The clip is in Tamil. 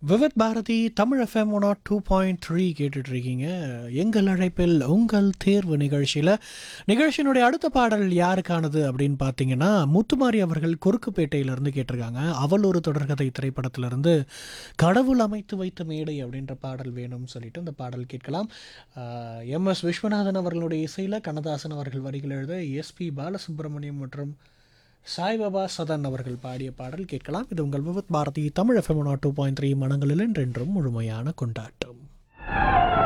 Vividh Bharati Tamil FM one two point three கேட்டுட்ருக்கீங்க எங்கள் அழைப்பில் உங்கள் தேர்வு நிகழ்ச்சியில் நிகழ்ச்சியினுடைய அடுத்த பாடல் யாருக்கானது அப்படின்னு பார்த்தீங்கன்னா முத்துமாரி அவர்கள் குறுக்குப்பேட்டையிலேருந்து கேட்டிருக்காங்க அவள் ஒரு தொடர்கதை திரைப்படத்திலிருந்து கடவுள் அமைத்து வைத்த மேடை அப்படின்ற பாடல் வேணும்னு சொல்லிட்டு அந்த பாடல் கேட்கலாம் எம் எஸ் விஸ்வநாதன் அவர்களுடைய இசையில் கண்ணதாசன் அவர்கள் வரிகள் எழுத எஸ்பி பாலசுப்ரமணியம் மற்றும் சாய்பாபா சதன் அவர்கள் பாடிய பாடல் கேட்கலாம் இது உங்கள் Vividh Bharati Tamil FM two point three மனங்களில் என்றென்றும் முழுமையான கொண்டாட்டம்